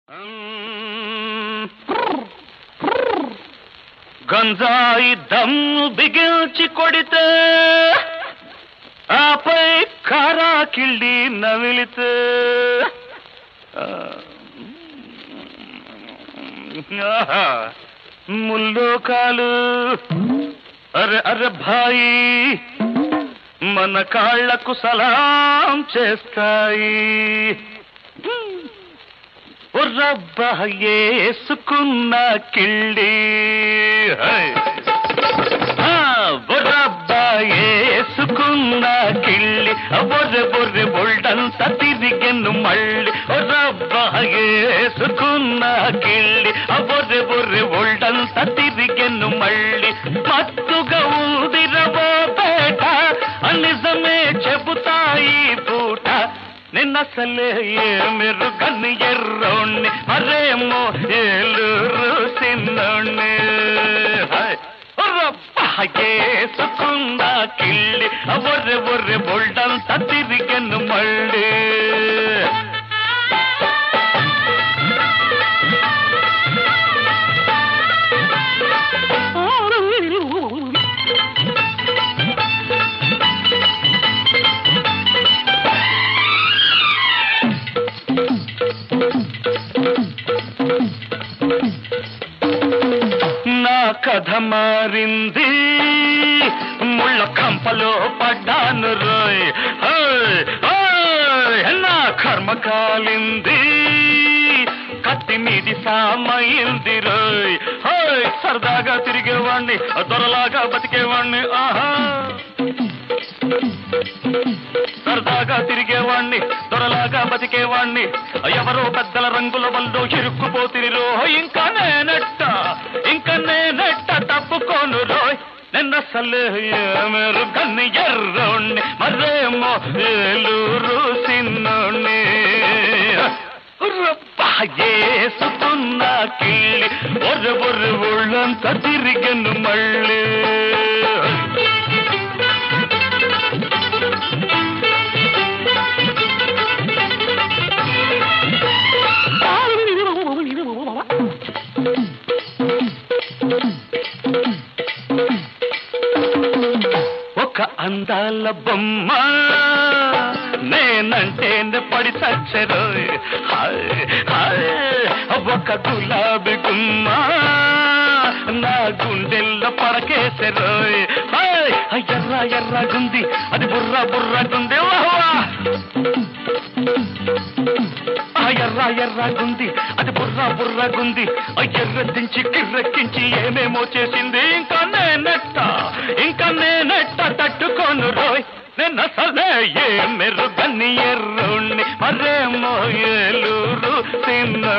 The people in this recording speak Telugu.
గంజాయి దమ్ము బిగించి కొడితే ఆపై కారా కిళ్ళి నవిలితే ఆ, ఆహా, ముల్లోకాలు అరే అరే భాయి మన కాళ్లకు సలాం చేస్తాయి రబ్బా ఏసుకున్న కిళ్ళి హై. ఆ, బొర్రబ్బా ఏసుకున్న కిళ్ళి బొర్రె బొర్రె బొల్డంత తిరిగెను మళ్ళీ రబ్బా ఏసుకున్న కిళ్ళి బొర్రె బొర్రె బొల్డంత తిరిగెను మళ్ళీ మత్తుగా ఉందిరవో పేట నిజమే చెబుతాయి పూట నిన్నసలే మీరు కన్ను ఎర్రోణ్ణి మరేమో ఏలూరు సిన్నోణ్ణి ఏసుకున్న కిళ్ళి ఒర్రె ఒర్రె బొల్డంత తిరిగెను మళ్ళీ నా కథ మారింది ముళ్ళ కంపలో పడ్డాను రోయ్ హోయ్, హోయ్, నా కర్మ కాలింది కత్తి మీది సామైంది రోయ్ హోయ్ సరదాగా తిరిగేవాణ్ణి దొరలాగా బతికేవాణ్ణి ఆహా సరదాగా తిరిగేవాణ్ణి దొరలాగా బతికేవాణ్ణి ఎవరో పెద్దల రంగుల వల్ల ఇరుక్కుపోతిరి రో ఇంకా నేనెట్ట ఇంకా నేనెట్ట తప్పుకోను రోయ్ నిన్న సలే మీరు కన్ను ఎర్రోణ్ణి మరేమో ఏలూరు సిన్నోణ్ణి ఏసుకున్న కిళ్ళి ఒర్రె ఒర్రె ఒళ్ళంతా తిరిగను మళ్ళీ ఒక అందాల బొమ్మ నేనంటే పడి చచ్చరు ఒక గులాబీ గుమ్మ నా గుండెల్లో పడకేసరు ఎర్ర ఎర్రగుంది అది బుర్ర బుర్రగుంది వాహ్ ఆ ఎర్ర ఎర్రగుంది అది బుర్ర బుర్రగుంది ఆ ఎర్రెత్తించి కిర్రెక్కించి ఏమేమో చేసింది ఇంకా నేనెట్ట ఇంకా నేనెట్ట తట్టుకోను రోయ్ నేను అసలే ఏ మెరుగని ఎర్రుణ్ణి మరేమో ఏలూరు తిన్న